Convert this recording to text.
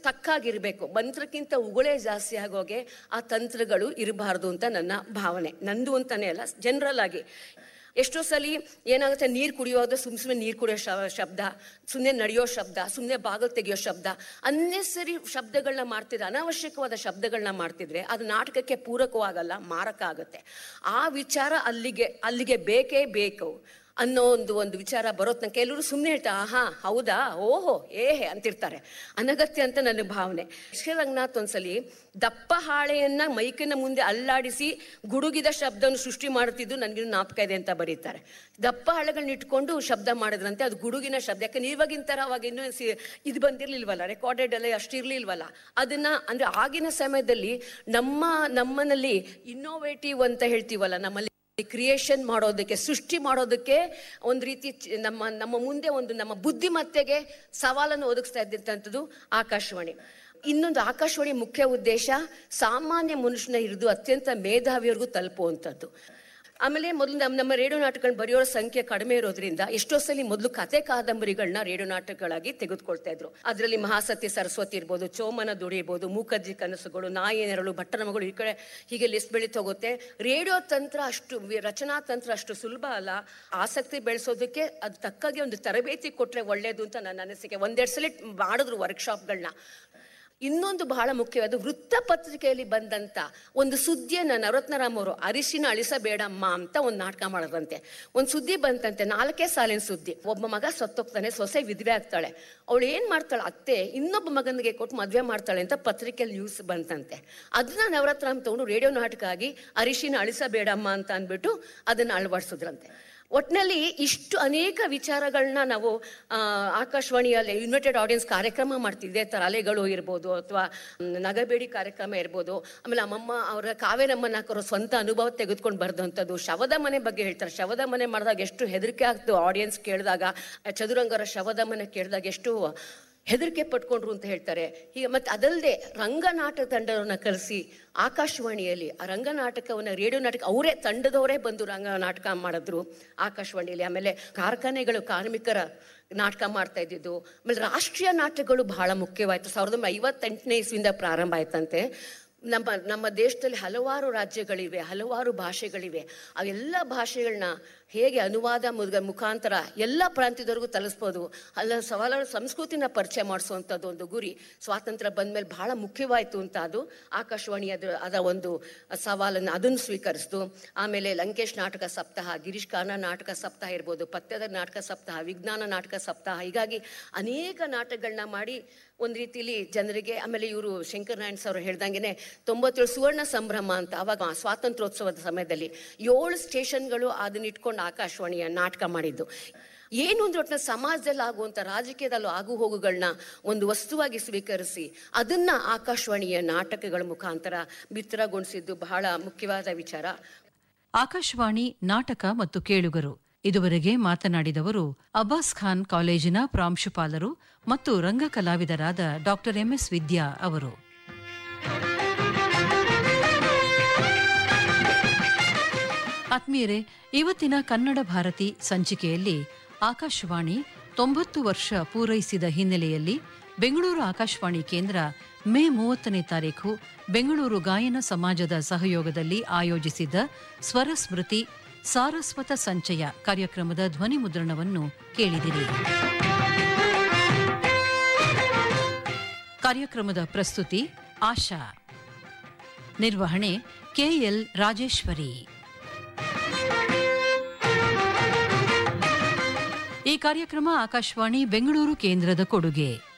ತಕ್ಕಾಗಿರ್ಬೇಕು ಮಂತ್ರಕ್ಕಿಂತ ಉಗುಳೇ ಜಾಸ್ತಿ ಆಗೋಗೆ ಆ ತಂತ್ರಗಳು ಇರಬಾರ್ದು ಅಂತ ನನ್ನ ಭಾವನೆ ನಂದು ಅಂತಾನೆ ಅಲ್ಲ ಜನರಲ್ ಆಗಿ ಎಷ್ಟೋ ಸಲ ಏನಾಗುತ್ತೆ ನೀರು ಕುಡಿಯೋದು ಸುಮ್ ಸುಮ್ಮನೆ ನೀರು ಕುಡಿಯೋ ಶ- ಶಬ್ದ ಸುಮ್ಮನೆ ನಡೆಯೋ ಶಬ್ದ ಸುಮ್ಮನೆ ಬಾಗಿಲು ತೆಗೆಯೋ ಶಬ್ದ ಅನ್ನೆಸರಿ ಶಬ್ದಗಳನ್ನ ಮಾಡ್ತಿದ್ರೆ ಅನಾವಶ್ಯಕವಾದ ಶಬ್ದಗಳನ್ನ ಮಾಡ್ತಿದ್ರೆ ಅದು ನಾಟಕಕ್ಕೆ ಪೂರಕವಾಗಲ್ಲ ಮಾರಕ ಆಗುತ್ತೆ ಆ ವಿಚಾರ ಅಲ್ಲಿಗೆ ಅಲ್ಲಿಗೆ ಬೇಕೇ ಬೇಕು ಅನ್ನೋ ಒಂದು ಒಂದು ವಿಚಾರ ಬರೋ ತನಕ ಕೆಲವರು ಸುಮ್ಮನೆ ಹೇಳ್ತಾ ಆಹಾ ಹೌದಾ ಓಹೋ ಏಹೆ ಅಂತಿರ್ತಾರೆ ಅನಗತ್ಯ ಅಂತ ನನ್ನ ಭಾವನೆ ಶ್ರೀ ರಂಗನಾಥ್ ಒಂದ್ಸಲಿ ದಪ್ಪ ಹಾಳೆಯನ್ನ ಮೈಕಿನ ಮುಂದೆ ಅಲ್ಲಾಡಿಸಿ ಗುಡುಗಿದ ಶಬ್ದವನ್ನು ಸೃಷ್ಟಿ ಮಾಡುತ್ತಿದ್ದು ನನಗೆ ಜ್ಞಾಪಕ ಇದೆ ಅಂತ ಬರೀತಾರೆ ದಪ್ಪ ಹಾಳೆಗಳನ್ನ ಇಟ್ಕೊಂಡು ಶಬ್ದ ಮಾಡಿದ್ರಂತೆ ಅದು ಗುಡುಗಿನ ಶಬ್ದ ಯಾಕಂದ್ರೆ ಇವಾಗಿನ ಥರ ಅವಾಗ ಇನ್ನೂ ಸಿ ಇದು ಬಂದಿರ್ಲಿಲ್ವಲ್ಲ ರೆಕಾರ್ಡೆಡ್ ಎಲ್ಲ ಅಷ್ಟು ಇರ್ಲಿಲ್ವಲ್ಲ ಅದನ್ನ ಅಂದ್ರೆ ಆಗಿನ ಸಮಯದಲ್ಲಿ ನಮ್ಮ ನಮ್ಮನಲ್ಲಿ ಇನ್ನೋವೇಟಿವ್ ಅಂತ ಹೇಳ್ತೀವಲ್ಲ ನಮ್ಮಲ್ಲಿ ಕ್ರಿಯೇಷನ್ ಮಾಡೋದಕ್ಕೆ ಸೃಷ್ಟಿ ಮಾಡೋದಕ್ಕೆ ಒಂದು ರೀತಿ ಚ- ನಮ್ಮ ನಮ್ಮ ಮುಂದೆ ಒಂದು ನಮ್ಮ ಬುದ್ಧಿಮತ್ತೆಗೆ ಸವಾಲನ್ನು ಒದಗಿಸ್ತಾ ಇದ್ದಂಥದ್ದು ಆಕಾಶವಾಣಿ ಇನ್ನೊಂದು ಆಕಾಶವಾಣಿ ಮುಖ್ಯ ಉದ್ದೇಶ ಸಾಮಾನ್ಯ ಮನುಷ್ಯನ ಹಿಡಿದು ಅತ್ಯಂತ ಮೇಧಾವಿಯವ್ರಿಗೂ ತಲುಪುವಂಥದ್ದು ಆಮೇಲೆ ಮೊದಲು ನಮ್ಮ ನಮ್ಮ ರೇಡಿಯೋ ನಾಟಕಗಳನ್ನ ಬರೆಯೋರ ಸಂಖ್ಯೆ ಕಡಿಮೆ ಇರೋದ್ರಿಂದ ಎಷ್ಟೋ ಸಲ ಮೊದಲು ಕತೆ ಕಾದಂಬರಿಗಳನ್ನ ರೇಡಿಯೋ ನಾಟಕಗಳಾಗಿ ತೆಗೆದುಕೊಳ್ತಾ ಇದ್ರು ಅದರಲ್ಲಿ ಮಹಾಸತಿ ಸರಸ್ವತಿ ಇರ್ಬೋದು ಚೋಮನ ದುಡಿ ಇರ್ಬೋದು ಮೂಕಜ್ಜಿ ಕನಸುಗಳು ನಾಯಿ ನೆರಳು ಭಟ್ಟನ ಮಗಳು ಈ ಕಡೆ ಹೀಗೆ ಲಿಸ್ಟ್ ಬೆಳೀತಾ ಹೋಗುತ್ತೆ ರೇಡಿಯೋ ತಂತ್ರ ಅಷ್ಟು ವಿ- ರಚನಾ ತಂತ್ರ ಅಷ್ಟು ಸುಲಭ ಅಲ್ಲ ಆಸಕ್ತಿ ಬೆಳೆಸೋದಕ್ಕೆ ಅದು ತಕ್ಕಾಗಿ ಒಂದು ತರಬೇತಿ ಕೊಟ್ರೆ ಒಳ್ಳೇದು ಅಂತ ನನ್ನ ಅನಿಸಿಕೆ ಒಂದೆರಡು ಸಲ ಮಾಡಿದ್ರು ವರ್ಕ್ಶಾಪ್ಗಳನ್ನ ಇನ್ನೊಂದು ಬಹಳ ಮುಖ್ಯವಾದ ವೃತ್ತಪತ್ರಿಕೆಯಲ್ಲಿ ಬಂದಂತ ಒಂದು ಸುದ್ದಿಯನ್ನ ನವರತ್ನರಾಮ್ ಅವರು ಅರಿಶಿನ ಅಳಿಸಬೇಡಮ್ಮ ಅಂತ ಒಂದು ನಾಟಕ ಮಾಡಿದ್ರಂತೆ ಒಂದು ಸುದ್ದಿ ಬಂತಂತೆ ನಾಲ್ಕೇ ಸಾಲಿನ ಸುದ್ದಿ ಒಬ್ಬ ಮಗ ಸತ್ತೋಗ್ತಾನೆ ಸೊಸೆ ವಿಧವೆ ಆಗ್ತಾಳೆ ಅವಳು ಏನ್ ಮಾಡ್ತಾಳೆ ಅತ್ತೆ ಇನ್ನೊಬ್ಬ ಮಗನಿಗೆ ಕೊಟ್ಟು ಮದ್ವೆ ಮಾಡ್ತಾಳೆ ಅಂತ ಪತ್ರಿಕೆಯಲ್ಲಿ ನ್ಯೂಸ್ ಬಂತಂತೆ ಅದನ್ನ ನವರತ್ನರಾಮ್ ತಗೊಂಡು ರೇಡಿಯೋ ನಾಟಕ ಆಗಿ ಅರಿಶಿನ ಅಳಿಸಬೇಡಮ್ಮ ಅಂತ ಅಂದ್ಬಿಟ್ಟು ಅದನ್ನ ಅಳವಡಿಸಿದ್ರಂತೆ ಒಟ್ಟಿನಲ್ಲಿ ಇಷ್ಟು ಅನೇಕ ವಿಚಾರಗಳನ್ನ ನಾವು ಆ, ಆಕಾಶವಾಣಿಯಲ್ಲಿ ಯುನೈಟೆಡ್ ಆಡಿಯನ್ಸ್ ಕಾರ್ಯಕ್ರಮ ಮಾಡ್ತಿದ್ದೆ ಥರ ಅಲೆಗಳು ಇರ್ಬೋದು ಅಥವಾ ನಗಬೇಡಿ ಕಾರ್ಯಕ್ರಮ ಇರ್ಬೋದು ಆಮೇಲೆ ಅಮ್ಮಮ್ಮ ಅವರ ಕಾವೇರಮ್ಮನ ಹಾಕೋರು ಸ್ವಂತ ಅನುಭವ ತೆಗೆದುಕೊಂಡು ಬರ್ದಂಥದ್ದು ಶವದ ಮನೆ ಬಗ್ಗೆ ಹೇಳ್ತಾರೆ ಶವದ ಮನೆ ಮಾಡಿದಾಗ ಎಷ್ಟು ಹೆದರಿಕೆ ಆಗ್ತು ಆಡಿಯನ್ಸ್ ಕೇಳಿದಾಗ ಚದುರಂಗರ ಶವದ ಮನೆ ಕೇಳಿದಾಗ ಎಷ್ಟು ಹೆದರಿಕೆ ಪಟ್ಕೊಂಡ್ರು ಅಂತ ಹೇಳ್ತಾರೆ ಹೀಗೆ ಮತ್ತೆ ಅದಲ್ಲದೆ ರಂಗನಾಟಕ ತಂಡವನ್ನ ಕರೆಸಿ ಆಕಾಶವಾಣಿಯಲ್ಲಿ ಆ ರಂಗನಾಟಕವನ್ನ ರೇಡಿಯೋ ನಾಟಕ ಅವರೇ ತಂಡದವರೇ ಬಂದು ರಂಗ ನಾಟಕ ಮಾಡಿದ್ರು ಆಕಾಶವಾಣಿಯಲ್ಲಿ ಆಮೇಲೆ ಕಾರ್ಖಾನೆಗಳು ಕಾರ್ಮಿಕರ ನಾಟಕ ಮಾಡ್ತಾ ಇದ್ದಿದ್ದು ಆಮೇಲೆ ರಾಷ್ಟ್ರೀಯ ನಾಟಕಗಳು ಬಹಳ ಮುಖ್ಯವಾಯ್ತು ಸಾವಿರದ ಒಂಬೈನೂರ ಐವತ್ತೆಂಟನೇ ಇಸ್ವಿಯಿಂದ ಪ್ರಾರಂಭ ಆಯ್ತಂತೆ ನಮ್ಮ ನಮ್ಮ ದೇಶದಲ್ಲಿ ಹಲವಾರು ರಾಜ್ಯಗಳಿವೆ ಹಲವಾರು ಭಾಷೆಗಳಿವೆ ಆ ಎಲ್ಲ ಭಾಷೆಗಳನ್ನ ಹೇಗೆ ಅನುವಾದ ಮುಗ- ಮುಖಾಂತರ ಎಲ್ಲ ಪ್ರಾಂತ್ಯದವರೆಗೂ ತಲುಸ್ಬೋದು ಅಲ್ಲ ಸವಾಲಾರು ಸಂಸ್ಕೃತಿನ ಪರಿಚಯ ಮಾಡಿಸುವಂಥದ್ದು ಒಂದು ಗುರಿ ಸ್ವಾತಂತ್ರ್ಯ ಬಂದ್ಮೇಲೆ ಬಹಳ ಮುಖ್ಯವಾಯಿತು ಅಂತ ಅದು ಆಕಾಶವಾಣಿ ಅದು ಅದರ ಒಂದು ಸವಾಲನ್ನು ಅದನ್ನು ಸ್ವೀಕರಿಸಿತು ಆಮೇಲೆ ಲಂಕೇಶ್ ನಾಟಕ ಸಪ್ತಾಹ ಗಿರೀಶ್ ಕಾರ್ನ ನಾಟಕ ಸಪ್ತಾಹ ಇರ್ಬೋದು ಪತ್ಯದ ನಾಟಕ ಸಪ್ತಾಹ ವಿಜ್ಞಾನ ನಾಟಕ ಸಪ್ತಾಹ ಹೀಗಾಗಿ ಅನೇಕ ನಾಟಕಗಳನ್ನ ಮಾಡಿ ಒಂದು ರೀತಿಲಿ ಜನರಿಗೆ ಆಮೇಲೆ ಇವರು ಶಂಕರ್ ನಾರಾಯಣ್ ಸರ್ ಹೇಳ್ದಂಗೆನೆ ತೊಂಬತ್ತೇಳು ಸುವರ್ಣ ಸಂಭ್ರಮ ಅಂತ ಅವಾಗ ಸ್ವಾತಂತ್ರ್ಯೋತ್ಸವದ ಸಮಯದಲ್ಲಿ ಏಳು ಸ್ಟೇಷನ್ಗಳು ಅದನ್ನ ಇಟ್ಕೊಂಡು ಆಕಾಶವಾಣಿಯ ನಾಟಕ ಮಾಡಿದ್ದು ಏನು ಅಂದ್ರೆ ಒಟ್ಟಿನ ಸಮಾಜದಲ್ಲಿ ಆಗುವಂಥ ರಾಜಕೀಯದಲ್ಲೂ ಆಗು ಹೋಗುಗಳನ್ನ ಒಂದು ವಸ್ತುವಾಗಿ ಸ್ವೀಕರಿಸಿ ಅದನ್ನ ಆಕಾಶವಾಣಿಯ ನಾಟಕಗಳ ಮುಖಾಂತರ ಬಿತ್ತರಗೊಳಿಸಿದ್ದು ಬಹಳ ಮುಖ್ಯವಾದ ವಿಚಾರ ಆಕಾಶವಾಣಿ ನಾಟಕ ಮತ್ತು ಕೇಳುಗರು ಇದುವರೆಗೆ ಮಾತನಾಡಿದವರು ಅಬ್ಬಾಸ್ ಖಾನ್ ಕಾಲೇಜಿನ ಪ್ರಾಂಶುಪಾಲರು ಮತ್ತು ರಂಗ ಕಲಾವಿದರಾದ ಡಾಕ್ಟರ್ ಎಂಎಸ್ ವಿದ್ಯಾ ಅವರು ಆತ್ಮೀಯರೇ ಇವತ್ತಿನ ಕನ್ನಡ ಭಾರತಿ ಸಂಚಿಕೆಯಲ್ಲಿ ಆಕಾಶವಾಣಿ ತೊಂಬತ್ತು ವರ್ಷ ಪೂರೈಸಿದ ಹಿನ್ನೆಲೆಯಲ್ಲಿ ಬೆಂಗಳೂರು ಆಕಾಶವಾಣಿ ಕೇಂದ್ರ ಮೇ ಮೂವತ್ತನೇ ತಾರೀಖು ಬೆಂಗಳೂರು ಗಾಯನ ಸಮಾಜದ ಸಹಯೋಗದಲ್ಲಿ ಆಯೋಜಿಸಿದ್ದ ಸ್ವರ ಸ್ಮೃತಿ ಸಾರಸ್ವತ ಸಂಚಯ ಕಾರ್ಯಕ್ರಮದ ಧ್ವನಿ ಮುದ್ರಣವನ್ನು ಕೇಳಿದಿರಿ ಕಾರ್ಯಕ್ರಮದ ಪ್ರಸ್ತುತಿ ಆಶಾ ನಿರ್ವಹಣೆ ಕೆಎಲ್ ರಾಜೇಶ್ವರಿ ಈ ಕಾರ್ಯಕ್ರಮ ಆಕಾಶವಾಣಿ ಬೆಂಗಳೂರು ಕೇಂದ್ರದ ಕೊಡುಗೆ